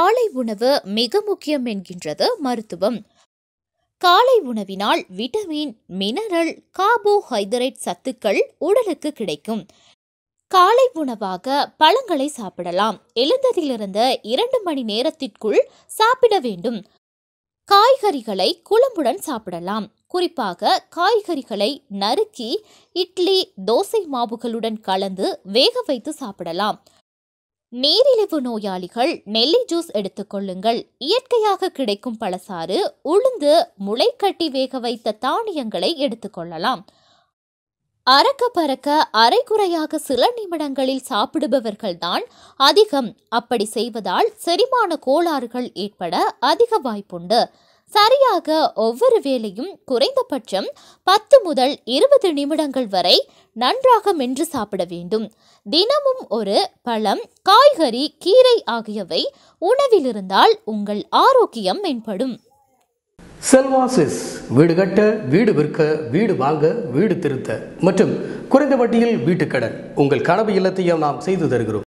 காலை உணவு மிக முக்கியம் என்கின்றது மருத்துவம் காலை உணவினால் விட்டமின் மினரல் கார்போஹைட்ரேட் சத்துக்கள் உடலுக்கு கிடைக்கும் காலை உணவாக பழங்களை சாப்பிடலாம் எழுந்ததிலிருந்து இரண்டு மணி நேரத்திற்குள் சாப்பிட வேண்டும் காய்கறிகளை குழம்புடன் சாப்பிடலாம் குறிப்பாக காய்கறிகளை நறுக்கி இட்லி தோசை மாவுகளுடன் கலந்து வேக வைத்து சாப்பிடலாம் நீரிழிவு நோயாளிகள் நெல்லி ஜூஸ் எடுத்துக்கொள்ளுங்கள் இயற்கையாக கிடைக்கும் பழசாறு உளுந்து முளைக்கட்டி வேக வைத்த தானியங்களை எடுத்துக்கொள்ளலாம் அறக்க பறக்க அரைகுறையாக சில நிமிடங்களில் சாப்பிடுபவர்கள்தான் அதிகம் அப்படி செய்வதால் செரிமான கோளாறுகள் ஏற்பட அதிக வாய்ப்புண்டு சரியாக ஒவ்வொரு வேளையும் குறைந்தபட்சம் பத்து முதல் இருபது நிமிடங்கள் வரை நன்றாக மென்று சாப்பிட வேண்டும் தினமும் ஒரு பழம் காய்கறி கீரை ஆகியவை உணவில் இருந்தால் உங்கள் ஆரோக்கியம் மேம்படும் செல்வாசிஸ் வீடு கட்ட வீடு விற்க வீடு வாங்க வீடு திருத்த மற்றும் குறைந்த வட்டியில் வீட்டுக்கடன் உங்கள் கனவு இல்லத்தையும் நாம் செய்து தருகிறோம்